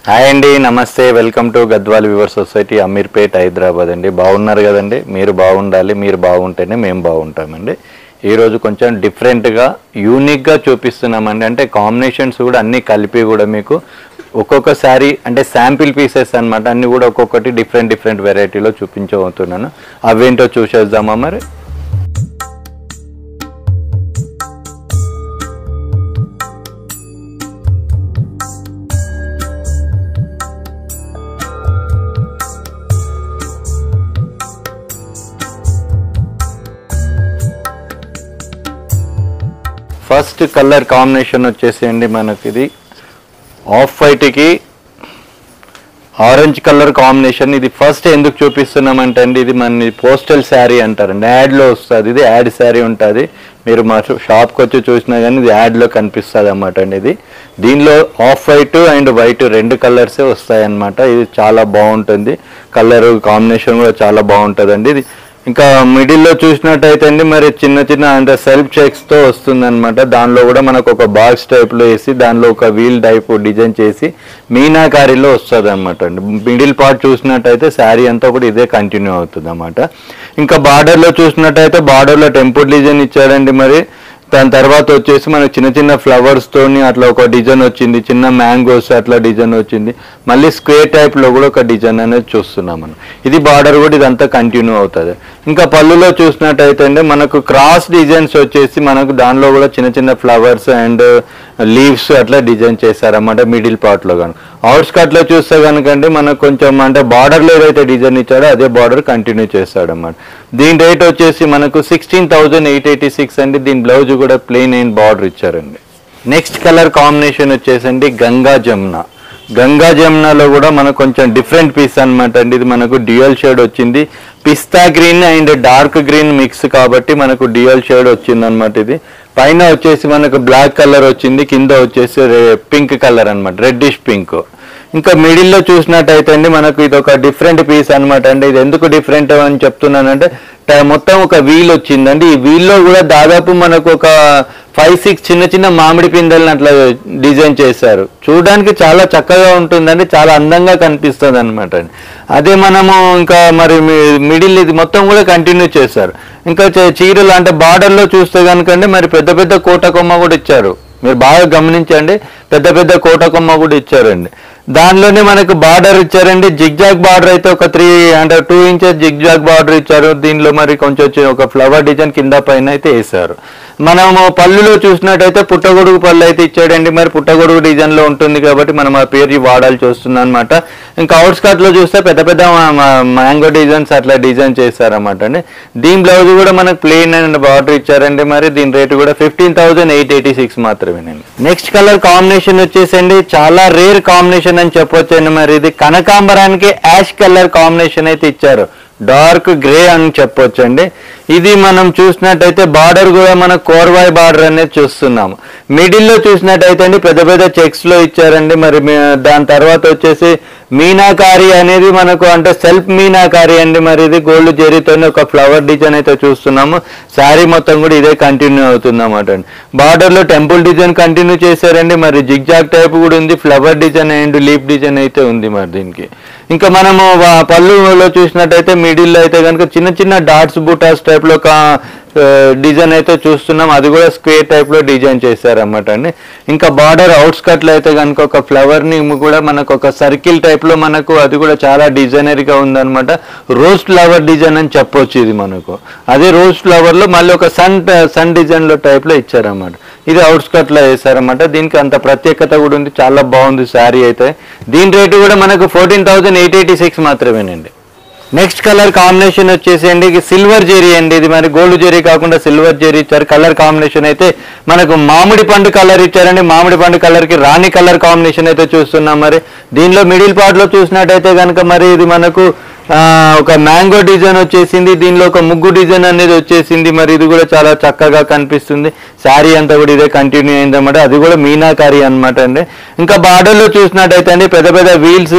hi అండి నమస్తే welcome to Gadwal weaver society Ameerpet Hyderabad అండి బాగున్నారు కదండి మీరు బాగుండాలి మీరు బాగుంటేనే మేము బాగుంటామండి ఈరోజు కొంచెం డిఫరెంట్గా యూనిక్గా చూపిస్తున్నామండి అంటే కాంబినేషన్స్ కూడా అన్నీ కలిపి కూడా మీకు ఒక్కొక్క శారీ అంటే శాంపిల్ పీసెస్ అన్నమాట అన్నీ కూడా ఒక్కొక్కటి డిఫరెంట్ డిఫరెంట్ వెరైటీలో చూపించబోతున్నాను అవేంటో చూసేద్దామా మరి ఫస్ట్ కలర్ కాంబినేషన్ వచ్చేసేయండి మనకి ఇది ఆఫ్ వైట్కి ఆరెంజ్ కలర్ కాంబినేషన్ ఇది ఫస్ట్ ఎందుకు చూపిస్తున్నామంటే అండి ఇది మన పోస్టల్ శారీ అంటారండి యాడ్లో వస్తుంది ఇది యాడ్ శారీ ఉంటుంది మీరు మా షాప్కి వచ్చి చూసినా కానీ ఇది యాడ్లో కనిపిస్తుంది అన్నమాట అండి ఇది దీనిలో ఆఫ్ వైట్ అండ్ వైట్ రెండు కలర్సే వస్తాయి అన్నమాట ఇది చాలా బాగుంటుంది కలర్ కాంబినేషన్ కూడా చాలా బాగుంటుందండి ఇది ఇంకా మిడిల్లో చూసినట్టయితే అండి మరి చిన్న చిన్న అంటే సెల్ఫ్ చెక్స్తో వస్తుందన్నమాట దానిలో కూడా మనకు ఒక బాక్స్ టైప్లో వేసి దానిలో ఒక వీల్ టైప్ డిజైన్ చేసి మీనాకారిలో వస్తుంది అనమాట అండి మిడిల్ పార్ట్ చూసినట్టయితే శారీ అంతా కూడా ఇదే కంటిన్యూ అవుతుంది అనమాట ఇంకా బార్డర్లో చూసినట్టయితే బార్డర్లో టెంపుల్ డిజైన్ ఇచ్చాడండి మరి దాని తర్వాత వచ్చేసి మనకి చిన్న చిన్న ఫ్లవర్స్ తోని అట్లా ఒక డిజైన్ వచ్చింది చిన్న మ్యాంగోస్ అట్లా డిజైన్ వచ్చింది మళ్ళీ స్క్వేర్ టైప్ లో కూడా ఒక డిజైన్ అనేది చూస్తున్నాం మనం ఇది బార్డర్ కూడా ఇదంతా కంటిన్యూ అవుతుంది ఇంకా పళ్ళులో చూసినట్టయితే అండి మనకు క్రాస్ డిజైన్స్ వచ్చేసి మనకు దానిలో కూడా చిన్న చిన్న ఫ్లవర్స్ అండ్ లీవ్స్ అట్లా డిజైన్ చేశారన్నమాట మిడిల్ పార్ట్ లో కనుక అవుట్స్ కట్ లో చూస్తే కనుకండి మనకు కొంచెం అంటే బార్డర్ లో ఏదైతే డిజైన్ ఇచ్చాడో అదే బార్డర్ కంటిన్యూ చేస్తాడన్నమాట దీని రేట్ వచ్చేసి మనకు sixteen thousand eight eighty six అండి దీని బ్లౌజ్ కూడా ప్లెయిన్ అయిన బార్డర్ ఇచ్చారండి నెక్స్ట్ కలర్ కాంబినేషన్ వచ్చేసండి గంగా జమున గంగా జమునలో కూడా మనకు కొంచెం డిఫరెంట్ పీస్ అన్నమాట అండి ఇది మనకు డ్యూయల్ షేడ్ వచ్చింది pista green and dark green mix కాబట్టి మనకు డ్యూయల్ షేడ్ వచ్చింది అనమాట ఇది పైన వచ్చేసి మనకు బ్లాక్ కలర్ వచ్చింది కింద వచ్చేసి పింక్ కలర్ అన్నమాట రెడ్డిష్ పింక్ ఇంకా మిడిల్లో చూసినట్టయితే అండి మనకు ఇది ఒక డిఫరెంట్ పీస్ అన్నమాట అండి ఇది ఎందుకు డిఫరెంట్ అని చెప్తున్నానంటే ట- మొత్తం ఒక వీల్ వచ్చిందండి ఈ వీల్లో కూడా దాదాపు మనకు ఒక ఫైవ్ సిక్స్ చిన్న చిన్న మామిడి పిందెలను అట్లా డిజైన్ చేశారు చూడడానికి చాలా చక్కగా ఉంటుందండి చాలా అందంగా కనిపిస్తుంది అనమాట అండి అదే మనము ఇంకా మరి మీ- మిడిల్ ఇది మొత్తం కూడా కంటిన్యూ చేశారు ఇంకా చే- చీరలు అంటే బార్డర్లో చూస్తే కనుకండి మరి పెద్ద పెద్ద కోట కొమ్మ కూడా ఇచ్చారు మీరు బాగా గమనించండి పెద్ద పెద్ద కోట కొమ్మ కూడా ఇచ్చారండి దానిలోనే మనకు బార్డర్ ఇచ్చారండి జిగ్జాగ్ బార్డర్ అయితే ఒక త్రీ అంటే టూ ఇంచెస్ జిగ్జాగ్ బార్డర్ ఇచ్చారు దీనిలో మరి కొంచెం వచ్చి ఒక ఫ్లవర్ డిజైన్ కింద పైన అయితే వేశారు మనము పళ్ళులో చూసినట్టయితే పుట్టగొడుగు పళ్ళు అయితే ఇచ్చాడండి మరి పుట్టగొడుగు డిజైన్ లో ఉంటుంది కాబట్టి మనం ఆ పేరు వాడాల్సి వస్తుంది అనమాట ఇంకా అవుట్స్కట్ లో చూస్తే పెద్ద పెద్ద మ్యాంగో డిజైన్స్ అట్లా డిజైన్ చేశారన్నమాట అండి దీని బ్లౌజ్ కూడా మనకు ప్లెయిన్ అండ్ బార్డర్ ఇచ్చారండి మరి దీని రేటు కూడా fifteen thousand eight eighty six మాత్రమేనండి నెక్స్ట్ కలర్ కాంబినేషన్ వచ్చేసండి చాలా రేర్ కాంబినేషన్ అని చెప్పొచ్చండి మరి ఇది కనకాంబరానికి యాష్ కలర్ కాంబినేషన్ అయితే ఇచ్చారు డార్క్ గ్రే అని చెప్పొచ్చండి ఇది మనం చూసినట్టయితే బార్డర్ కూడా మన కోర్వాయ్ బార్డర్ అనేది చూస్తున్నాము మిడిల్లో చూసినట్టయితే అండి పెద్ద పెద్ద చెక్స్ లో ఇచ్చారండి మరి మీ- దాని తర్వాత వచ్చేసి మీనాకారి అనేది మనకు అంటే సెల్ఫ్ మీనాకారి అండి మరి ఇది గోల్డ్ జెరీతోనే ఒక ఫ్లవర్ డిజైన్ అయితే చూస్తున్నాము శారీ మొత్తం కూడా ఇదే కంటిన్యూ అవుతుంది అన్నమాట అండి బార్డర్ లో టెంపుల్ డిజైన్ కంటిన్యూ చేశారండి మరి జిగ్జాగ్ టైప్ కూడా ఉంది flower design and leaf design అయితే ఉంది మరి దీనికి ఇంకా మనము వా- పళ్ళులో చూసినట్టయితే మిడిల్లో అయితే కనుక చిన్న చిన్న డాట్స్ బూటాస్ టైప్ లో ఒక డిజైన్ అయితే చూస్తున్నాం అది కూడా స్క్వేర్ టైప్ లో డిజైన్ చేశారన్నమాట అండి ఇంకా బార్డర్ అవుట్స్కట్ లో అయితే కనుక ఒక ఫ్లవర్ ని కూడా మనకు ఒక సర్కిల్ టైప్ లో మనకు అది కూడా చాలా డిజైనర్ గా ఉందన్నమాట రోజ్ ఫ్లవర్ డిజైన్ అని చెప్పొచ్చు ఇది మనకు అదే రోజ్ ఫ్లవర్ లో మళ్ళీ ఒక సన్ సన్ డిజైన్ లో టైప్ లో ఇచ్చారన్నమాట ఇది అవుట్స్కట్ లో వేసారన్నమాట దీనికి అంత ప్రత్యేకత కూడా ఉంది చాలా బాగుంది శారీ అయితే దీని రేటు కూడా మనకు fourteen thousand eight eighty six మాత్రమేనండి నెక్స్ట్ కలర్ కాంబినేషన్ వచ్చేసేయండి సిల్వర్ జెరీ అండి ఇది మరి గోల్డ్ జెరీ కాకుండా సిల్వర్ జెరీ ఇచ్చారు కలర్ కాంబినేషన్ అయితే మనకు మామిడి పండు కలర్ ఇచ్చారండి మామిడి పండు కలర్ కి రాణి కలర్ కాంబినేషన్ అయితే చూస్తున్నాం మరి దీనిలో మిడిల్ పార్ట్ లో చూసినట్టయితే కనుక మరి ఇది మనకు ఆ, ఒక మ్యాంగో డిజైన్ వచ్చేసింది దీనిలో ఒక ముగ్గు డిజైన్ అనేది వచ్చేసింది మరి ఇది కూడా చాలా చక్కగా కనిపిస్తుంది శారీ అంతా కూడా ఇదే కంటిన్యూ అయిందన్నమాట అది కూడా మీనాకారి అన్నమాట అండి ఇంకా బార్డర్ లో చూసినట్టయితే అండి పెద్ద పెద్ద wheels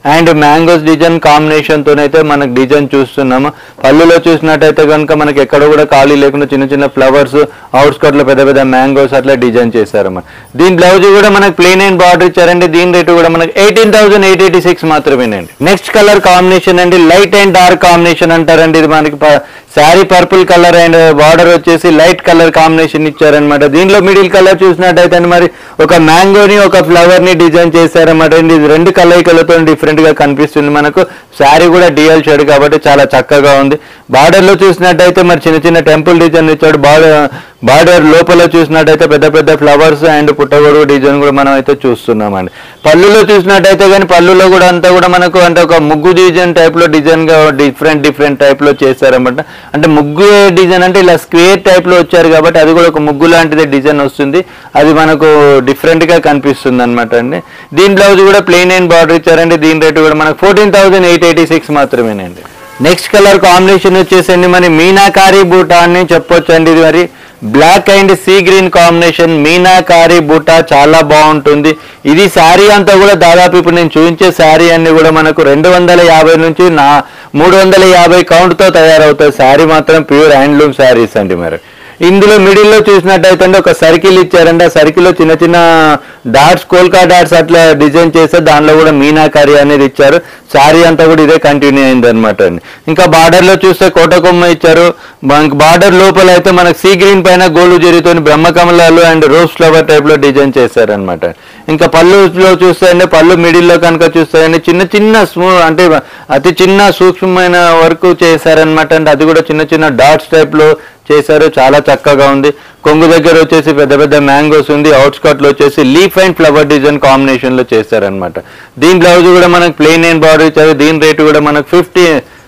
and mangoes design combination తోనైతే మనకు డిజైన్ చూస్తున్నాము పళ్ళులో చూసినట్టయితే కనుక మనకి ఎక్కడ కూడా ఖాళీ లేకుండా చిన్న చిన్న ఫ్లవర్స్ అవుట్స్కట్ లో పెద్ద పెద్ద మ్యాంగోస్ అట్లా డిజైన్ చేశారన్నమాట దీని బ్లౌజ్ కూడా మనకి ప్లెయిన్ అండ్ బార్డర్ ఇచ్చారండి దీని రేటు కూడా మనకి eighteen thousand eight eighty six మాత్రమేనండి నెక్స్ట్ కలర్ కాంబినేషన్ అండి లైట్ అండ్ డార్క్ కాంబినేషన్ అంటారండి ఇది మనకి sari purple colour and border వచ్చేసి లైట్ కలర్ కాంబినేషన్ ఇచ్చారనమాట దీనిలో మిడిల్ కలర్ చూసినట్టయితే మరి ఒక మ్యాంగోని ఒక ఫ్లవర్ ని డిజైన్ చేశారన్నమాట అండి ఇది రెండు కలయికలతో డిఫరెంట్ గా కనిపిస్తుంది మనకు శారీ కూడా డిఎల్ షేడ్ కాబట్టి చాలా చక్కగా ఉంది బార్డర్ లో చూసినట్టయితే మరి చిన్న చిన్న టెంపుల్ డిజైన్ ఇచ్చాడు బార్డర్ బార్డర్ లోపల చూసినట్టయితే పెద్ద పెద్ద ఫ్లవర్స్ అండ్ పుట్టగొడుగు డిజైన్ కూడా మనం అయితే చూస్తున్నామండి పళ్ళులో చూసినట్టయితే కానీ పళ్ళులో కూడా అంతా కూడా మనకు అంటే ఒక ముగ్గు డిజైన్ టైప్ లో డిజైన్ గా డిఫరెంట్ డిఫరెంట్ టైప్ లో చేశారన్నమాట అంటే ముగ్గు డిజైన్ అంటే ఇలా స్క్వేర్ టైప్ లో వచ్చారు కాబట్టి అది కూడా ఒక ముగ్గు లాంటిది డిజైన్ వస్తుంది అది మనకు డిఫరెంట్ గా కనిపిస్తుంది అనమాట అండి దీని బ్లౌజ్ కూడా ప్లెయిన్ అండ్ బార్డర్ ఇచ్చారండి దీని రేటు కూడా మనకు fourteen thousand eight eighty six మాత్రమేనండి నెక్స్ట్ కలర్ కాంబినేషన్ వచ్చేసండి మరి మీనాకారి బూటా అని చెప్పొచ్చు అండి ఇది మరి black and sea green combination meenakari buta చాలా బాగుంటుంది ఇది శారీ అంతా కూడా దాదాపు ఇప్పుడు నేను చూపించే శారీ అన్ని కూడా మనకు రెండు వందల యాభై నుంచి నా మూడు వందల యాభై కౌంట్తో తయారవుతాయి శారీ మాత్రం ప్యూర్ హ్యాండ్లూమ్ శారీస్ అండి మరి ఇందులో మిడిల్లో చూసినట్టయితే ఒక సర్కిల్ ఇచ్చారండి ఆ సర్కిల్లో చిన్న చిన్న డాట్స్ కోల్కా డాట్స్ అట్లా డిజైన్ చేస్తే దానిలో కూడా మీనాకారి అనేది ఇచ్చారు శారీ అంతా కూడా ఇదే కంటిన్యూ అయింది అనమాట అండి ఇంకా బార్డర్ లో చూస్తే కోటకొమ్మ ఇచ్చారు మనకి బార్డర్ లోపల అయితే మనకి సీ గ్రీన్ పైన గోల్డ్ జరీతో బ్రహ్మకమలాలు అండ్ రోజ్ ఫ్లవర్ టైప్ లో డిజైన్ చేశారనమాట ఇంకా పళ్ళులో చూస్తే అండి పళ్ళు మిడిల్లో కనుక చూస్తే అండి చిన్న చిన్న స్మూ అంటే అతి చిన్న సూక్ష్మమైన వర్క్ చేశారనమాట అండి అది కూడా చిన్న చిన్న డాట్స్ టైప్ లో చేశారు చాలా చక్కగా ఉంది కొంగు దగ్గర వచ్చేసి పెద్ద పెద్ద మ్యాంగోస్ ఉంది అవుట్స్కట్ లో వచ్చేసి leaf and flower design combination లో చేశారనమాట దీని బ్లౌజ్ కూడా మనకు ప్లెయిన్ అండ్ బార్డర్ ఇచ్చారు దీని రేటు కూడా మనకు fifty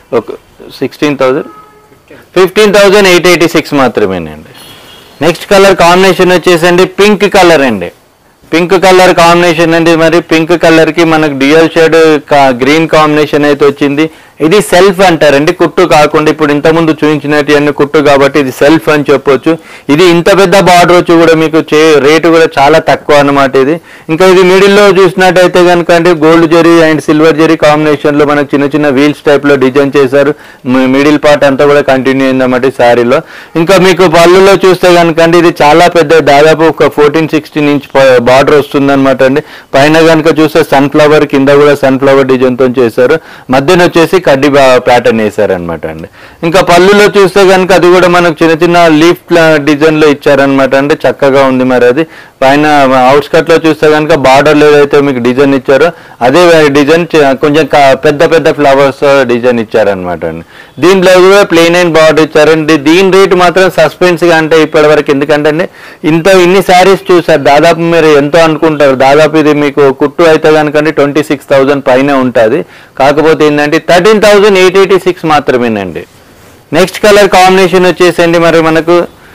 sixteen thousand fifteen thousand eight eighty six మాత్రమేనండి నెక్స్ట్ కలర్ కాంబినేషన్ వచ్చేసండి పింక్ కలర్ అండి పింక్ కలర్ కాంబినేషన్ అండి మరి పింక్ కలర్ కి మనకు డ్యూయల్ షేడ్ గ్రీన్ కాంబినేషన్ అయితే వచ్చింది ఇది సెల్ఫ్ అంటారండి కుట్టు కాకుండా ఇప్పుడు ఇంతకుముందు చూపించినట్టు అన్ని కుట్టు కాబట్టి ఇది సెల్ఫ్ అని చెప్పొచ్చు ఇది ఇంత పెద్ద బార్డర్ వచ్చి కూడా మీకు చే రేటు కూడా చాలా తక్కువ అన్నమాట ఇది ఇంకా ఇది మిడిల్లో చూసినట్టయితే కనుక అంటే gold zari and silver zari combination లో మనకు చిన్న చిన్న వీల్స్ టైప్ లో డిజైన్ చేశారు మిడిల్ పార్ట్ అంతా కూడా కంటిన్యూ అయిందన్నమాట ఈ శారీలో ఇంకా మీకు పళ్ళులో చూస్తే కనుక అండి ఇది చాలా పెద్ద దాదాపు ఒక ఫోర్టీన్ సిక్స్టీన్ ఇంచ్ బార్డర్ వస్తుంది అనమాట అండి పైన కనుక చూస్తే సన్ ఫ్లవర్ కింద కూడా సన్ ఫ్లవర్ డిజైన్ తో చేశారు మధ్యన వచ్చేసి కడ్డీ ప్యాటర్న్ వేశారనమాట అండి ఇంకా పళ్ళులో చూస్తే కనుక అది కూడా మనకు చిన్న చిన్న లీఫ్ డిజైన్ లో ఇచ్చారనమాట అంటే చక్కగా ఉంది మరి అది పైన అవుట్స్కట్ లో చూస్తే కనుక బార్డర్ లో ఏదైతే మీకు డిజైన్ ఇచ్చారో అదే డిజైన్ కొంచెం క- పెద్ద పెద్ద ఫ్లవర్స్ డిజైన్ ఇచ్చారనమాట అండి దీని బ్లౌజ్ కూడా ప్లెయిన్ అండ్ బార్డర్ ఇచ్చారండి దీని రేట్ మాత్రం సస్పెన్స్ గా అంటే ఇప్పటి వరకు ఎందుకంటే అండి ఇంత ఇన్ని శారీస్ చూసారు దాదాపు మీరు ఎంతో అనుకుంటారు దాదాపు ఇది మీకు కుట్టు అయితే కనుకండి ట్వంటీ సిక్స్ థౌజండ్ పైన ఉంటుంది కాకపోతే ఏంటంటే thirteen thousand eight eighty six మాత్రమేనండి నెక్స్ట్ కలర్ కాంబినేషన్ వచ్చేసండి మరి మనకు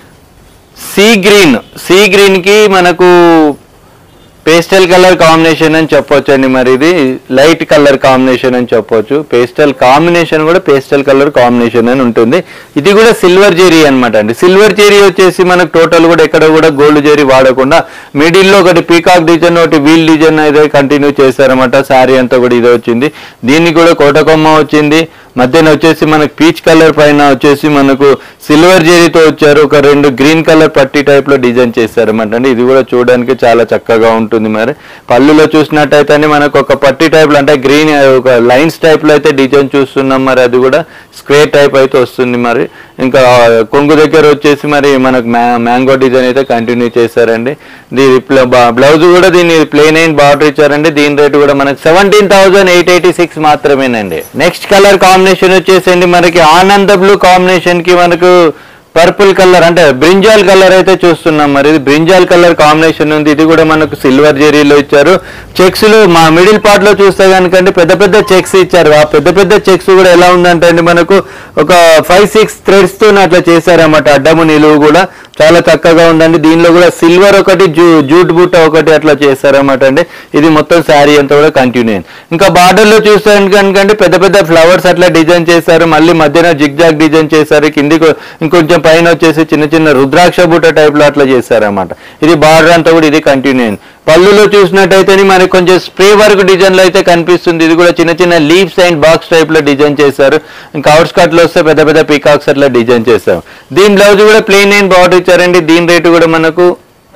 సీ గ్రీన్ సీ గ్రీన్ కి మనకు పేస్టల్ కలర్ కాంబినేషన్ అని చెప్పొచ్చు అండి మరి ఇది లైట్ కలర్ కాంబినేషన్ అని చెప్పొచ్చు పేస్టల్ కాంబినేషన్ కూడా పేస్టల్ కలర్ కాంబినేషన్ అని ఉంటుంది ఇది కూడా సిల్వర్ జెరీ అన్నమాట అండి సిల్వర్ జెరీ వచ్చేసి మనకు టోటల్ కూడా ఎక్కడ కూడా గోల్డ్ జెరీ వాడకుండా మిడిల్ లో ఒకటి పీకాక్ డిజైన్ ఒకటి వీల్ డిజైన్ అయితే కంటిన్యూ చేశారన్నమాట శారీ అంతా కూడా ఇది వచ్చింది దీనికి కూడా కోటకొమ్మ వచ్చింది మధ్యన వచ్చేసి మనకు పీచ్ కలర్ పైన వచ్చేసి మనకు సిల్వర్ జెరీతో వచ్చారు ఒక రెండు గ్రీన్ కలర్ పట్టీ టైప్ లో డిజైన్ చేశారన్నమాట అండి ఇది కూడా చూడడానికి చాలా చక్కగా ఉంటుంది మరి పళ్ళులో చూసినట్టయితే మనకు ఒక పట్టీ టైప్ లో అంటే గ్రీన్ ఒక లైన్స్ టైప్ లో అయితే డిజైన్ చూస్తున్నాం మరి అది కూడా స్క్వేర్ టైప్ అయితే వస్తుంది మరి ఇంకా కొంగు దగ్గర వచ్చేసి మరి మనకు మ్యాంగో డిజైన్ అయితే కంటిన్యూ చేశారండి దీని బ్లౌజ్ కూడా దీని ప్లెయిన్ అయిన బార్డర్ ఇచ్చారండి దీని రేటు కూడా మనకు seventeen thousand eight eighty six మాత్రమేనండి నెక్స్ట్ కలర్ కాంబినేషన్ వచ్చేసండి మనకి ఆనంద బ్లూ కాంబినేషన్ కి మనకు పర్పుల్ కలర్ అంటే బ్రింజాల్ కలర్ అయితే చూస్తున్నాం మరి ఇది బ్రింజాల్ కలర్ కాంబినేషన్ ఉంది ఇది కూడా మనకు సిల్వర్ జెరీలో ఇచ్చారు చెక్స్ లో మా మిడిల్ పార్ట్ లో చూస్తే కనుకంటే పెద్ద పెద్ద చెక్స్ ఇచ్చారు ఆ పెద్ద పెద్ద చెక్స్ కూడా ఎలా ఉందంటే అండి మనకు ఒక ఫైవ్ సిక్స్ థ్రెడ్స్ తో అట్లా చేశారన్నమాట అడ్డము నిలువు కూడా చాలా చక్కగా ఉందండి దీనిలో కూడా సిల్వర్ ఒకటి జూ జూట్ బుట్ట ఒకటి అట్లా చేశారన్నమాట అండి ఇది మొత్తం శారీ అంతా కూడా కంటిన్యూ అయింది ఇంకా బార్డర్ లో చూస్తే కనుకంటే పెద్ద పెద్ద ఫ్లవర్స్ అట్లా డిజైన్ చేశారు మళ్ళీ మధ్యన జిగ్ జాగ్ డిజైన్ చేశారు కిందికి ఇంకొంచెం పైన వచ్చేసి చిన్న చిన్న రుద్రాక్ష బుట్ట టైప్ లో అట్లా చేశారన్నమాట ఇది బార్డర్ అంతా కూడా ఇది కంటిన్యూ అయింది పళ్ళులో చూసినట్టయితే మనకి కొంచెం స్ప్రే వర్క్ డిజైన్ లో అయితే కనిపిస్తుంది ఇది కూడా చిన్న చిన్న లీవ్స్ అండ్ బాక్స్ టైప్ లో డిజైన్ చేశారు ఇంకా అవుట్స్ కట్ లో వస్తే పెద్ద పెద్ద పీకాక్స్ అట్లా డిజైన్ చేశారు దీని బ్లౌజ్ కూడా ప్లెయిన్ అండ్ బార్డర్ ఇచ్చారండి దీని రేటు కూడా మనకు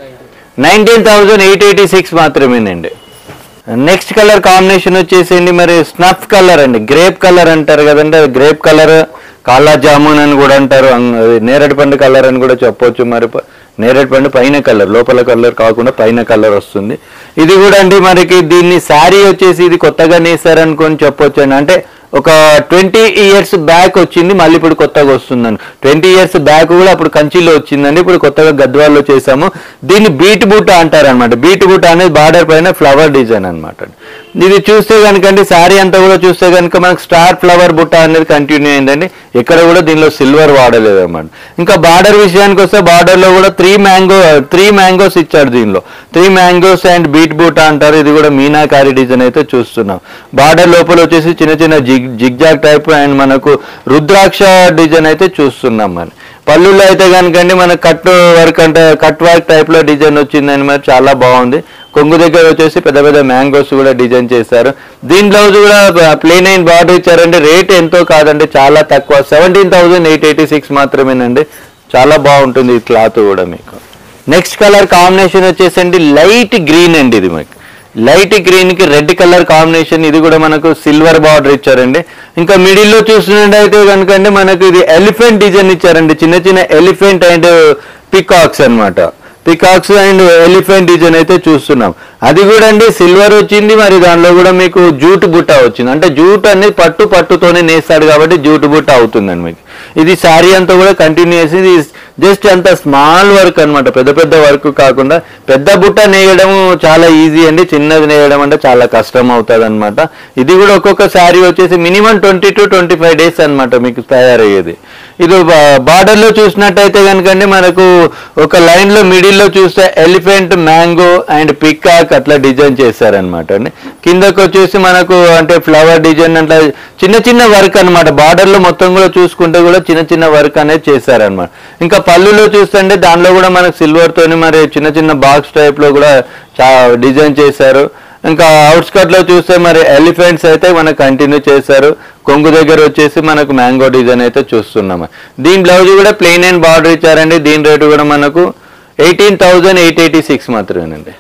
nineteen thousand eight eighty six మాత్రమేనండి నెక్స్ట్ కలర్ కాంబినేషన్ వచ్చేసింది మరి స్నఫ్ కలర్ అండి గ్రేప్ కలర్ అంటారు కదండి అది గ్రేప్ కలర్ కాలా జామున్ అని కూడా అంటారు అం- అది నేరేడు పండు కలర్ అని కూడా చెప్పొచ్చు మరి ప- నేరేడు పండు పైన కలర్ లోపల కలర్ కాకుండా పైన కలర్ వస్తుంది ఇది కూడా అండి మనకి దీన్ని శారీ వచ్చేసి ఇది కొత్తగా నేసారనుకొని చెప్పొచ్చు అండి అంటే ఒక ట్వంటీ ఇయర్స్ బ్యాక్ వచ్చింది మళ్ళీ ఇప్పుడు కొత్తగా వస్తుందండి ట్వంటీ ఇయర్స్ బ్యాక్ కూడా అప్పుడు కంచిలో వచ్చిందండి ఇప్పుడు కొత్తగా గద్వాల్లో చేసాము దీన్ని బీట్ బూట అంటారు అనమాట బీట్ బూట అనేది బార్డర్ పైన ఫ్లవర్ డిజైన్ అనమాట ఇది చూస్తే కనుకండి శారీ అంతా కూడా చూస్తే కనుక మనకు స్టార్ ఫ్లవర్ బుట్ట అనేది కంటిన్యూ అయిందండి ఎక్కడ కూడా దీనిలో సిల్వర్ వాడలేదు అనమాట ఇంకా బార్డర్ విషయానికి వస్తే బార్డర్ లో కూడా త్రీ మ్యాంగో త్రీ మ్యాంగోస్ ఇచ్చాడు దీనిలో త్రీ మ్యాంగోస్ అండ్ బీట్ బూట అంటారు ఇది కూడా మీనాకారి డిజైన్ అయితే చూస్తున్నాం బార్డర్ లోపల వచ్చేసి చిన్న చిన్న జిగ్ జిగ్జాగ్ టైప్ అండ్ మనకు రుద్రాక్ష డిజైన్ అయితే చూస్తున్నాం మరి పళ్ళులో అయితే కనుకండి మన కట్ వర్క్ అంటే కట్ వర్క్ టైప్ లో డిజైన్ వచ్చిందని మరి చాలా బాగుంది కొంగు దగ్గర వచ్చేసి పెద్ద పెద్ద మ్యాంగోస్ కూడా డిజైన్ చేశారు దీని బ్లౌజ్ కూడా ప్లేన్ అయిన బార్డర్ ఇచ్చారండి రేట్ ఎంతో కాదండి చాలా తక్కువ seventeen thousand eight eighty six మాత్రమేనండి చాలా బాగుంటుంది ఈ క్లాత్ కూడా మీకు నెక్స్ట్ కలర్ కాంబినేషన్ వచ్చేసండి లైట్ గ్రీన్ అండి ఇది మీకు లైట్ గ్రీన్ కి రెడ్ కలర్ కాంబినేషన్ ఇది కూడా మనకు సిల్వర్ బార్డర్ ఇచ్చారండి ఇంకా మిడిల్ లో చూసినట్టయితే కనుకండి మనకు ఇది ఎలిఫెంట్ డిజైన్ ఇచ్చారండి చిన్న చిన్న ఎలిఫెంట్ అండ్ పికాక్స్ అన్నమాట పికాక్స్ అండ్ ఎలిఫెంట్ డిజైన్ అయితే చూస్తున్నాం అది కూడా అండి సిల్వర్ వచ్చింది మరి దానిలో కూడా మీకు జూట్ బుట్ట వచ్చింది అంటే జూట్ అనేది పట్టు పట్టుతోనే నేస్తాడు కాబట్టి జూట్ బుట్ట అవుతుందండి మీకు ఇది శారీ అంతా కూడా కంటిన్యూ చేసి ఇది జస్ట్ అంత స్మాల్ వర్క్ అన్నమాట పెద్ద పెద్ద వర్క్ కాకుండా పెద్ద బుట్ట నేయడం చాలా ఈజీ అండి చిన్నది నేయడం అంటే చాలా కష్టం అవుతుంది అనమాట ఇది కూడా ఒక్కొక్క శారీ వచ్చేసి minimum twenty two twenty five days అనమాట మీకు తయారయ్యేది ఇది బార్డర్ లో చూసినట్టయితే కనుకండి మనకు ఒక లైన్ లో మిడిల్ లో చూస్తే ఎలిఫెంట్ మ్యాంగో అండ్ పికాక్ అట్లా డిజైన్ చేశారనమాట అండి కిందకు వచ్చేసి మనకు అంటే ఫ్లవర్ డిజైన్ అట్లా చిన్న చిన్న వర్క్ అనమాట బార్డర్ లో మొత్తం కూడా చూసుకుంటే కూడా చిన్న చిన్న వర్క్ అనేది చేశారనమాట ఇంకా పళ్ళులో చూస్తుంటే దానిలో కూడా మనకు సిల్వర్ తోని మరి చిన్న చిన్న బాక్స్ టైప్ లో కూడా చా డిజైన్ చేశారు ఇంకా అవుట్స్కట్ లో చూస్తే మరి ఎలిఫెంట్స్ అయితే మనకు కంటిన్యూ చేశారు కొంగు దగ్గర వచ్చేసి మనకు మ్యాంగో డిజైన్ అయితే చూస్తున్నాము దీని బ్లౌజ్ కూడా ప్లెయిన్ అండ్ బార్డర్ ఇచ్చారండి దీని రేటు కూడా మనకు eighteen thousand eight eighty six మాత్రమేనండి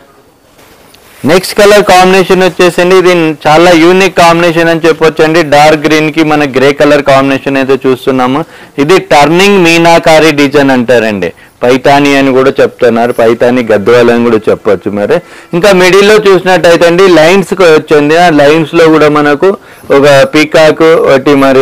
నెక్స్ట్ కలర్ కాంబినేషన్ వచ్చేసండి ఇది చాలా యూనిక్ కాంబినేషన్ అని చెప్పొచ్చు అండి డార్క్ గ్రీన్ కి మన గ్రే కలర్ కాంబినేషన్ అయితే చూస్తున్నాము ఇది టర్నింగ్ మీనాకారి డిజైన్ అంటారండి పైతాని అని కూడా చెప్తున్నారు పైతాని గద్వాల్ అని కూడా చెప్పొచ్చు మరి ఇంకా మిడిల్ లో చూసినట్టయితే అండి లైన్స్ వచ్చింది ఆ లైన్స్ లో కూడా మనకు ఒక పీకాక్ ఒకటి మరి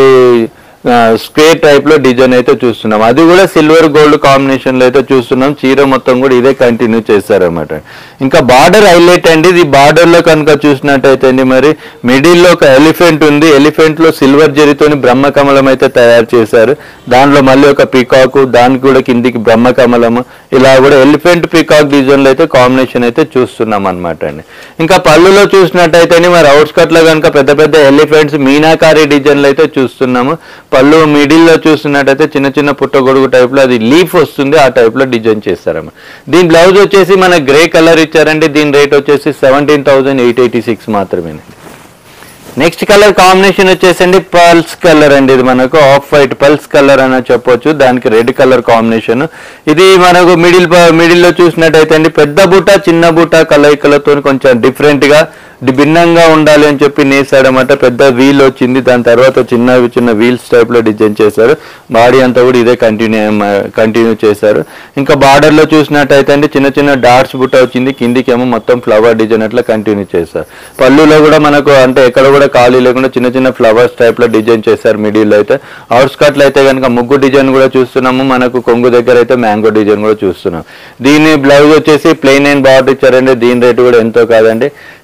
స్క్వేర్ టైప్ లో డిజైన్ అయితే చూస్తున్నాం అది కూడా సిల్వర్ గోల్డ్ కాంబినేషన్ లో అయితే చూస్తున్నాం చీర మొత్తం కూడా ఇదే కంటిన్యూ చేశారన్నమాట ఇంకా బార్డర్ హైలైట్ అండి ఇది బార్డర్ లో కనుక చూసినట్టయితే అండి మరి మిడిల్ లో ఒక ఎలిఫెంట్ ఉంది ఎలిఫెంట్ లో సిల్వర్ జరీతోని బ్రహ్మకమలం అయితే తయారు చేశారు దానిలో మళ్ళీ ఒక పీకాక్ దానికి కూడా కిందికి బ్రహ్మకమలము ఇలా కూడా ఎలిఫెంట్ పీకాక్ డిజైన్ లో అయితే కాంబినేషన్ అయితే చూస్తున్నాం అనమాట అండి ఇంకా పళ్ళులో చూసినట్టయితే మరి అవుట్స్కట్ లో కనుక పెద్ద పెద్ద ఎలిఫెంట్స్ మీనాకారి డిజైన్ లో అయితే చూస్తున్నాము పళ్ళు మిడిల్ లో చూసినట్టయితే చిన్న చిన్న పుట్టగొడుగు టైప్ లో అది లీఫ్ వస్తుంది ఆ టైప్ లో డిజైన్ చేస్తారన్నమాట దీని బ్లౌజ్ వచ్చేసి మన గ్రే కలర్ ఇచ్చారండి దీని రేట్ వచ్చేసి seventeen thousand eight eighty six మాత్రమేనండి నెక్స్ట్ కలర్ కాంబినేషన్ వచ్చేసండి పల్స్ కలర్ అండి ఇది మనకు ఆఫ్ వైట్ పల్స్ కలర్ అని చెప్పొచ్చు దానికి రెడ్ కలర్ కాంబినేషన్ ఇది మనకు మిడిల్ మిడిల్ లో చూసినట్టయితే అండి పెద్ద బుట్ట చిన్న బుట్ట కలయికలతో కొంచెం డిఫరెంట్ గా డి- భిన్నంగా ఉండాలి అని చెప్పి నేసాడనమాట పెద్ద వీల్ వచ్చింది దాని తర్వాత చిన్న చిన్న వీల్స్ టైప్ లో డిజైన్ చేశారు బాడీ అంతా కూడా ఇదే కంటిన్యూ కంటిన్యూ చేశారు ఇంకా బార్డర్ లో చూసినట్టయితే అండి చిన్న చిన్న డాట్స్ బుట్ట వచ్చింది కిందికి ఏమో మొత్తం ఫ్లవర్ డిజైన్ అట్లా కంటిన్యూ చేశారు పళ్ళులో కూడా మనకు అంటే ఎక్కడ కూడా ఖాళీ లేకుండా చిన్న చిన్న ఫ్లవర్స్ టైప్ లో డిజైన్ చేశారు మిడిల్ లో అయితే అవుట్స్కట్ లో అయితే కనుక ముగ్గు డిజైన్ కూడా చూస్తున్నాము మనకు కొంగు దగ్గర అయితే మ్యాంగో డిజైన్ కూడా చూస్తున్నాం దీని బ్లౌజ్ వచ్చేసి ప్లెయిన్ అండ్ బార్డర్ ఇచ్చారండి దీని రేటు కూడా ఎంతో కాదండి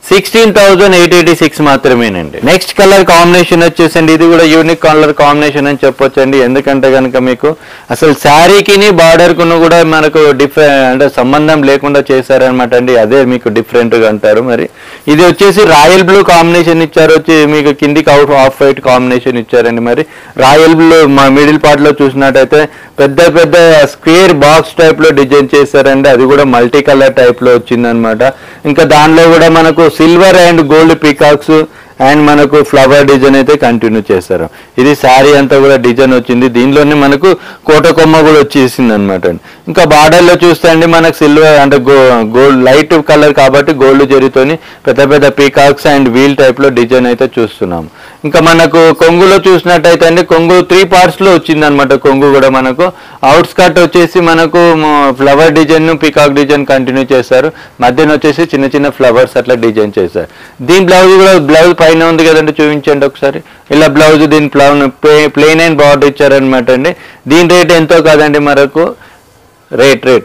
sixteen thousand eight eighty six మాత్రమేనండి నెక్స్ట్ కలర్ కాంబినేషన్ వచ్చేసండి ఇది కూడా యూనిక్ కలర్ కాంబినేషన్ అని చెప్పొచ్చండి ఎందుకంటే కనుక మీకు అసలు శారీకిని బార్డర్ కును కూడా మనకు డిఫరెంట్ అంటే సంబంధం లేకుండా చేశారనమాట అండి అదే మీకు different గా అంటారు మరి ఇది వచ్చేసి రాయల్ బ్లూ కాంబినేషన్ ఇచ్చారు వచ్చి మీకు కిందికి అవుట్ ఆఫ్ వైట్ కాంబినేషన్ ఇచ్చారండి మరి రాయల్ బ్లూ మా మిడిల్ పార్ట్ లో చూసినట్టయితే పెద్ద పెద్ద స్క్వేర్ బాక్స్ టైప్ లో డిజైన్ చేశారండి అది కూడా మల్టీ కలర్ టైప్ లో వచ్చిందనమాట ఇంకా దానిలో కూడా మనకు silver and gold peacocks and మనకు ఫ్లవర్ డిజైన్ అయితే కంటిన్యూ చేశారు ఇది శారీ అంతా కూడా డిజైన్ వచ్చింది దీనిలోనే మనకు కోట కొమ్మ కూడా వచ్చేసింది అనమాట ఇంకా border లో చూస్తే అండి మనకు సిల్వర్ అంటే గోల్డ్ లైట్ కలర్ కాబట్టి గోల్డ్ జరీతోని పెద్ద పెద్ద పీకాక్స్ అండ్ వీల్ టైప్ లో డిజైన్ అయితే చూస్తున్నాం ఇంకా మనకు కొంగులో చూసినట్టయితే అండి కొంగు త్రీ పార్ట్స్ లో వచ్చింది అనమాట కొంగు కూడా మనకు అవుట్ స్కర్ట్ వచ్చేసి మనకు flower design peacock design continue చేశారు మధ్యన వచ్చేసి చిన్న చిన్న ఫ్లవర్స్ అట్లా డిజైన్ చేశారు దీని బ్లౌజ్ కూడా బ్లౌజ్ పైన ఉంది కదండి చూపించండి ఒకసారి ఇలా బ్లౌజ్ దీని ప్లౌన్ ప్లెయిన్ అండ్ బార్డర్ ఇచ్చారనమాట అండి దీని రేట్ ఎంతో కాదండి మనకు rate rate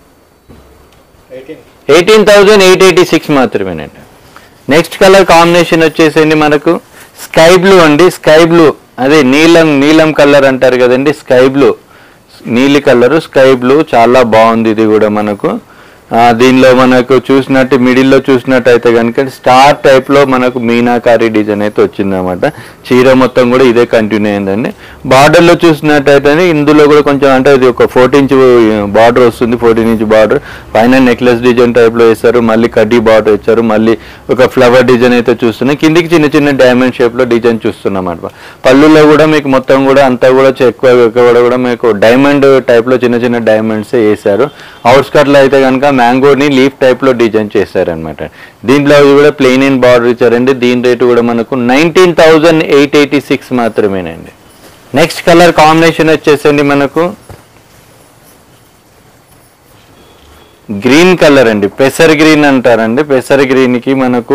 eighteen thousand eight eighty six మాత్రమేనండి నెక్స్ట్ కలర్ కాంబినేషన్ వచ్చేసండి మనకు స్కై బ్లూ అండి స్కై బ్లూ అదే నీలం నీలం కలర్ అంటారు కదండి స్కై బ్లూ నీలి కలర్ స్కై బ్లూ చాలా బాగుంది ఇది కూడా మనకు ఆ, దీనిలో మనకు చూసినట్టు మిడిల్లో చూసినట్టయితే కనుక స్టార్ టైప్ లో మనకు మీనాకారి డిజైన్ అయితే వచ్చిందన్నమాట చీర మొత్తం కూడా ఇదే కంటిన్యూ అయిందండి బార్డర్ లో చూసినట్టయితే ఇందులో కూడా కొంచెం అంటే ఇది ఒక ఫోర్టీన్ ఇంచ్ బార్డర్ వస్తుంది ఫోర్టీన్ ఇంచ్ బార్డర్ పైన నెక్లెస్ డిజైన్ టైప్ లో వేశారు మళ్ళీ కడ్డీ బార్డర్ ఇచ్చారు మళ్ళీ ఒక ఫ్లవర్ డిజైన్ అయితే చూస్తున్నాం కిందికి చిన్న చిన్న డైమండ్ షేప్ లో డిజైన్ చూస్తున్నాం అనమాట పళ్ళులో కూడా మీకు మొత్తం కూడా అంతా కూడా చే- ఎక్కువ ఎక్కువ కూడా మీకు డైమండ్ టైప్ లో చిన్న చిన్న డైమండ్స్ వేశారు అవుట్స్కట్ లో అయితే కనుక మ్యాంగోని లీఫ్ టైప్ లో డిజైన్ చేశారనమాట దీని బ్లౌజ్ కూడా ప్లెయిన్ అండ్ బార్డర్ ఇచ్చారండి దీని రేటు కూడా మనకు nineteen thousand eight eighty six మాత్రమేనండి నెక్స్ట్ కలర్ కాంబినేషన్ వచ్చేసండి మనకు గ్రీన్ కలర్ అండి పెసర్ గ్రీన్ అంటారండి పెసర్ గ్రీన్ కి మనకు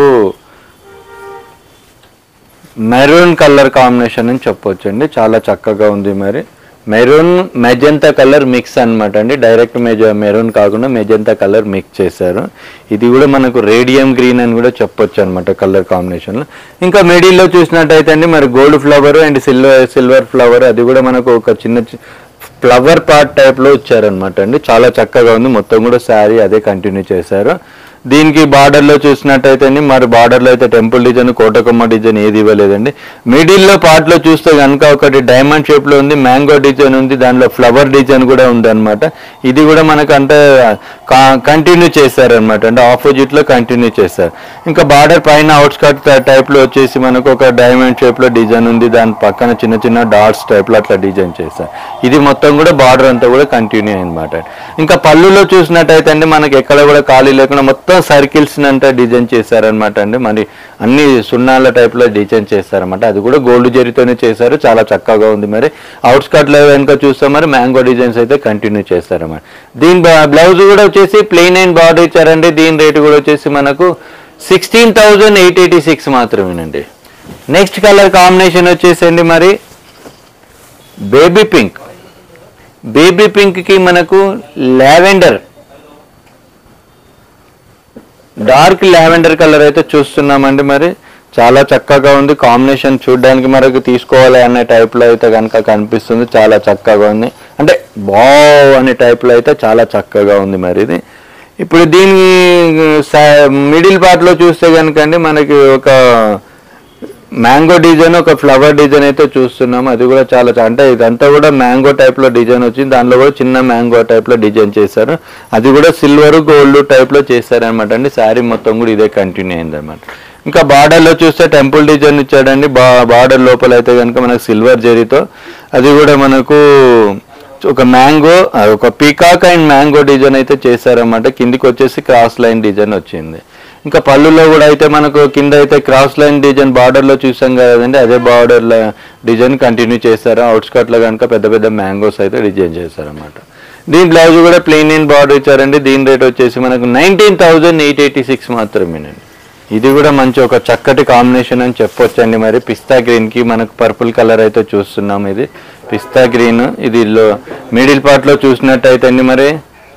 మెరూన్ కలర్ కాంబినేషన్ అని చెప్పొచ్చు అండి చాలా చక్కగా ఉంది మరి మెరూన్ మెజంతా కలర్ మిక్స్ అన్నమాట అండి డైరెక్ట్ మెజ మెరూన్ కాకుండా మెజంతా కలర్ మిక్స్ చేశారు ఇది కూడా మనకు రేడియం గ్రీన్ అని కూడా చెప్పొచ్చు అనమాట కలర్ కాంబినేషన్లో ఇంకా మిడిల్లో చూసినట్టయితే అండి మరి gold flower and silver silver flower అది కూడా మనకు ఒక చిన్న చి- ఫ్లవర్ పార్ట్ టైప్ లో ఇచ్చారనమాట అండి చాలా చక్కగా ఉంది మొత్తం కూడా శారీ అదే కంటిన్యూ చేశారు దీనికి బార్డర్ లో చూసినట్టయితే అండి మరి బార్డర్ లో అయితే టెంపుల్ డిజైన్ కోటకొమ్మ డిజైన్ ఏది ఇవ్వలేదండి మిడిల్ లో పార్ట్ లో చూస్తే కనుక ఒకటి డైమండ్ షేప్ లో ఉంది మ్యాంగో డిజైన్ ఉంది దానిలో ఫ్లవర్ డిజైన్ కూడా ఉంది అనమాట ఇది కూడా మనకు అంటే కంటిన్యూ చేశారనమాట అంటే ఆపోజిట్ లో కంటిన్యూ చేశారు ఇంకా బార్డర్ పైన అవుట్స్కట్ టైప్ లో వచ్చేసి మనకు ఒక డైమండ్ షేప్ లో డిజైన్ ఉంది దాని పక్కన చిన్న చిన్న డాట్స్ టైప్ లో అట్లా డిజైన్ చేశారు ఇది మొత్తం కూడా బార్డర్ అంతా కూడా కంటిన్యూ అయిందన్నమాట ఇంకా పళ్ళులో చూసినట్టయితే అండి మనకి ఎక్కడ కూడా ఖాళీ లేకుండా మొత్తం సర్కిల్స్ అంతా డిజైన్ చేశారనమాట అండి మరి అన్ని సున్నాల టైప్ లో డిజైన్ చేశారనమాట అది కూడా గోల్డ్ జరీతోనే చేశారు చాలా చక్కగా ఉంది మరి అవుట్స్కట్ లో వెనుక చూస్తే మరి మ్యాంగో డిజైన్స్ అయితే కంటిన్యూ చేశారన్నమాట దీని బ్లౌజ్ కూడా వచ్చేసి ప్లెయిన్ అండ్ బార్డర్ ఇచ్చారండి దీని రేటు కూడా వచ్చేసి మనకు sixteen thousand eight eighty six మాత్రమేనండి నెక్స్ట్ కలర్ కాంబినేషన్ వచ్చేసండి మరి బేబీ పింక్ బేబీ పింక్ కి మనకు లావెండర్ డార్క్ లావెండర్ కలర్ అయితే చూస్తున్నామండి మరి చాలా చక్కగా ఉంది కాంబినేషన్ చూడడానికి మనకు తీసుకోవాలి అనే టైప్ లో అయితే కనుక కనిపిస్తుంది చాలా చక్కగా ఉంది అంటే బావ్ అనే టైప్ లో అయితే చాలా చక్కగా ఉంది మరి ఇది ఇప్పుడు దీని మిడిల్ పార్ట్ లో చూస్తే కనుక అండి మనకి ఒక మ్యాంగో డిజైన్ ఒక ఫ్లవర్ డిజైన్ అయితే చూస్తున్నాం అది కూడా చాలా చా- అంటే ఇదంతా కూడా మ్యాంగో టైప్ లో డిజైన్ వచ్చింది దానిలో కూడా చిన్న మ్యాంగో టైప్ లో డిజైన్ చేశారు అది కూడా సిల్వర్ గోల్డ్ టైప్ లో చేశారనమాట అండి శారీ మొత్తం కూడా ఇదే కంటిన్యూ అయింది అనమాట ఇంకా బార్డర్ లో చూస్తే టెంపుల్ డిజైన్ ఇచ్చాడండి బా బార్డర్ లోపల అయితే కనుక మనకు సిల్వర్ జరీతో అది కూడా మనకు ఒక మ్యాంగో ఒక పీకాక్ అండ్ మ్యాంగో డిజైన్ అయితే చేశారన్నమాట కిందికి వచ్చేసి క్రాస్ లైన్ డిజైన్ వచ్చింది ఇంకా పళ్ళులో కూడా అయితే మనకు కింద అయితే క్రాస్ లైన్ డిజైన్ బార్డర్ లో చూసాం కదండి అదే బార్డర్ డిజైన్ కంటిన్యూ చేశారు అవుట్స్కట్ లో కనుక పెద్ద పెద్ద మ్యాంగోస్ అయితే డిజైన్ చేశారన్నమాట దీని బ్లౌజ్ కూడా ప్లెయిన్ ఇన్ బార్డర్ ఇచ్చారండి దీని రేట్ వచ్చేసి మనకు nineteen thousand eight eighty six మాత్రమేనండి ఇది కూడా మంచి ఒక చక్కటి కాంబినేషన్ అని చెప్పొచ్చండి మరి పిస్తా గ్రీన్ కి మనకు పర్పుల్ కలర్ అయితే చూస్తున్నాం ఇది పిస్తా గ్రీన్ ఇది లో మిడిల్ పార్ట్ లో చూసినట్టయితే అండి మరి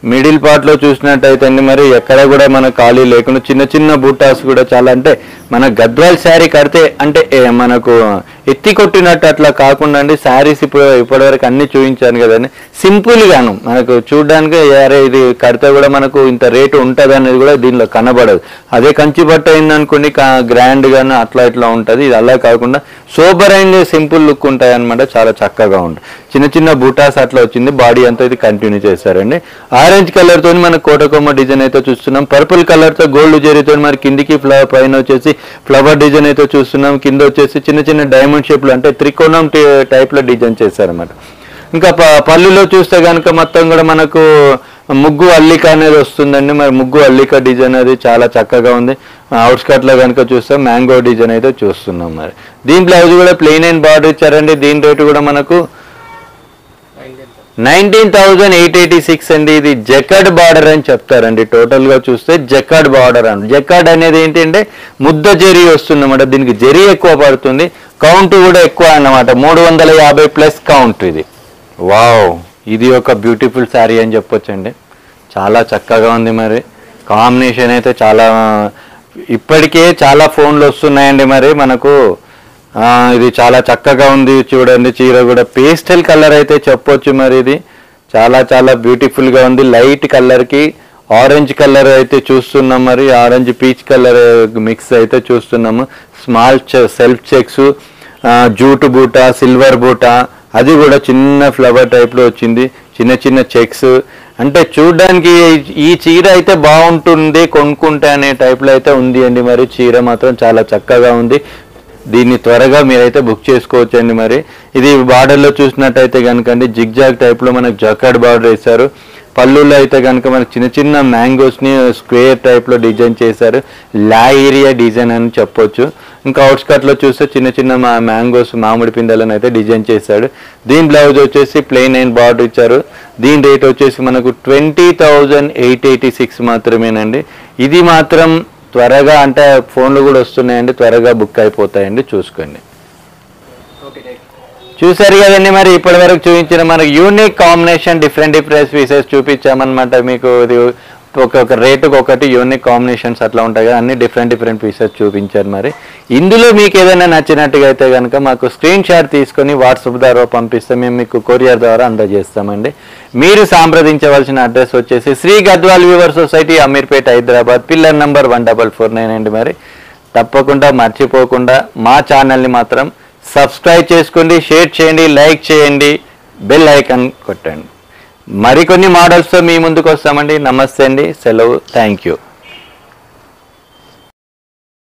మిడిల్ పార్ట్ లో చూసినట్టయితే అండి మరి ఎక్కడ కూడా మన ఖాళీ లేకుండా చిన్న చిన్న బూటాస్ కూడా చాలా అంటే మన గద్వాల్ శారీ కడితే అంటే ఏ, మనకు ఎత్తి కొట్టినట్టు అట్లా కాకుండా అండి శారీస్ ఇప్పుడు ఇప్పటివరకు అన్ని చూపించాను కదండి సింపుల్ గాను మనకు చూడడానికి అరే ఇది కడితే కూడా మనకు ఇంత రేటు ఉంటుంది అనేది కూడా దీనిలో కనబడదు అదే కంచి బట్ట అయిందనుకోండి గ్రాండ్ గాను అట్లా ఇట్లా ఉంటుంది ఇది అలా కాకుండా సూపర్ అండ్ సింపుల్ లుక్ ఉంటాయి అనమాట చాలా చక్కగా ఉంటుంది చిన్న చిన్న బూటాస్ అట్లా వచ్చింది బాడీ అంతా ఇది కంటిన్యూ చేశారండి ఆరెంజ్ కలర్ తోని మన కోటకొమ్మ డిజైన్ అయితే చూస్తున్నాం పర్పుల్ కలర్ తో గోల్డ్ జరీతో మరి కిందికి ఫ్లవర్ పైన వచ్చేసి ఫ్లవర్ డిజైన్ అయితే చూస్తున్నాం కింద వచ్చేసి చిన్న చిన్న డైమండ్ షేప్ లో అంటే త్రికోణం టైప్ లో డిజైన్ చేశారన్నమాట ఇంకా ప- పళ్ళులో చూస్తే కనుక మొత్తం కూడా మనకు ముగ్గు అల్లిక అనేది వస్తుందండి మరి ముగ్గు అల్లిక డిజైన్ అది చాలా చక్కగా ఉంది అవుట్స్కట్ లో కనుక చూస్తే మ్యాంగో డిజైన్ అయితే చూస్తున్నాం మరి దీని బ్లౌజ్ కూడా ప్లెయిన్ అండ్ బార్డర్ ఇచ్చారండి దీని రేటు కూడా మనకు nineteen thousand eight eighty six అండి ఇది జెకడ్ బార్డర్ అని చెప్తారండి టోటల్ గా చూస్తే జెకడ్ బార్డర్ అని జెకడ్ అనేది ఏంటంటే ముద్ద జెరీ వస్తుందన్నమాట దీనికి జెరీ ఎక్కువ పడుతుంది కౌంట్ కూడా ఎక్కువ అన్నమాట మూడు వందల యాభై ప్లస్ కౌంట్ ఇది వావ్ ఇది ఒక బ్యూటిఫుల్ శారీ అని చెప్పొచ్చండి చాలా చక్కగా ఉంది మరి కాంబినేషన్ అయితే చాలా ఇప్పటికే చాలా ఫోన్లు వస్తున్నాయండి మరి మనకు ఆ, ఇది చాలా చక్కగా ఉంది చూడండి చీర కూడా పేస్టల్ కలర్ అయితే చెప్పొచ్చు మరి ఇది చాలా చాలా బ్యూటిఫుల్ గా ఉంది లైట్ కలర్ కి ఆరెంజ్ కలర్ అయితే చూస్తున్నాం మరి ఆరెంజ్ పీచ్ కలర్ మిక్స్ అయితే చూస్తున్నాము స్మాల్ సెల్ఫ్ చెక్స్ జూట్ బూట సిల్వర్ బూట అది కూడా చిన్న ఫ్లవర్ టైప్ లో వచ్చింది చిన్న చిన్న చెక్స్ అంటే చూడడానికి ఈ చీర అయితే బాగుంటుంది కొనుక్కుంటే అనే టైప్ లో అయితే ఉంది అండి మరి చీర మాత్రం చాలా చక్కగా ఉంది దీన్ని త్వరగా మీరైతే బుక్ చేసుకోవచ్చు అండి మరి ఇది బార్డర్లో చూసినట్టయితే కనుక అండి జిగ్జాగ్ టైప్లో మనకు జకాడ్ బార్డర్ వేశారు పళ్ళులో అయితే కనుక మనకు చిన్న చిన్న మ్యాంగోస్ని స్క్వేర్ టైప్లో డిజైన్ చేశారు లా ఏరియా డిజైన్ అని చెప్పొచ్చు ఇంకా అవుట్స్కట్లో చూస్తే చిన్న చిన్న మా మ్యాంగోస్ మామిడి పిందెలను అయితే డిజైన్ చేశాడు దీని బ్లౌజ్ వచ్చేసి ప్లెయిన్ అండ్ బార్డర్ ఇచ్చారు దీని రేట్ వచ్చేసి మనకు twenty thousand eight eighty six మాత్రమేనండి ఇది మాత్రం త్వరగా అంటే ఫోన్లు కూడా వస్తున్నాయండి త్వరగా బుక్ అయిపోతాయండి చూసుకోండి చూసారు కదండి మరి ఇప్పటి వరకు చూపించిన మనకు unique combination different different pieces చూపించామన్నమాట మీకు ఇది ఒక్కొక్క రేటుకి ఒకటి యూనిక్ కాంబినేషన్స్ అట్లా ఉంటాయి కదా అన్ని డిఫరెంట్ డిఫరెంట్ పీసెస్ చూపించారు మరి ఇందులో మీకు ఏదైనా నచ్చినట్టుగా అయితే కనుక మాకు స్క్రీన్ షాట్ తీసుకొని వాట్సాప్ ద్వారా పంపిస్తే మేము మీకు కొరియర్ ద్వారా అందజేస్తామండి మీరు సంప్రదించవలసిన అడ్రస్ వచ్చేసి Shri Gadwal weaver society Ameerpet Hyderabad pillar number one double four nine అండి మరి తప్పకుండా మర్చిపోకుండా మా ఛానల్ని మాత్రం సబ్స్క్రైబ్ చేసుకోండి షేర్ చేయండి లైక్ చేయండి బెల్ ఐకాన్ కొట్టండి మరికొన్ని మోడల్స్తో మీ ముందుకు వస్తామండి నమస్తే అండి సెలవు థ్యాంక్ యూ